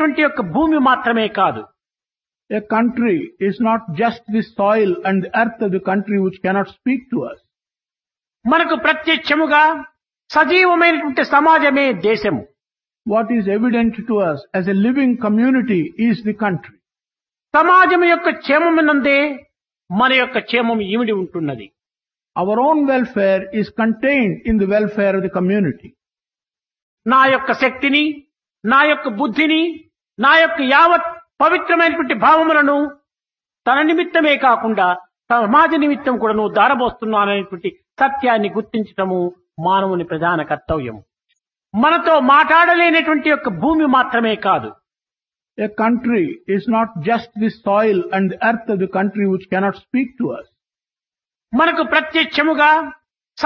పవిత్రమైనటువంటి యొక్క భూమి మాత్రమే కాదు A country is not just the soil and the earth of the country which cannot speak to us. మనకు ప్రత్యక్షముగా సజీవమైనటువంటి సమాజమే దేశము What is evident to us as a living community is the country. సమాజం యొక్క క్షేమమునందే మన యొక్క క్షేమం ఇమిడి ఉంటున్నది Our own welfare is contained in the welfare of the community. నా యొక్క శక్తిని నా యొక్క బుద్ధిని నా యొక్క యావత్ పవిత్రమైనటువంటి భావములను తన నిమిత్తమే కాకుండా సమాజ నిమిత్తం కూడాను దారబోస్తున్నాననేటువంటి సత్యాన్ని గుర్తించటము మానవుని ప్రధాన కర్తవ్యం మనతో మాట్లాడలేనటువంటి యొక్క భూమి మాత్రమే కాదు A country is not just the soil and the earth of the country which cannot speak to us. మనకు ప్రత్యక్షముగా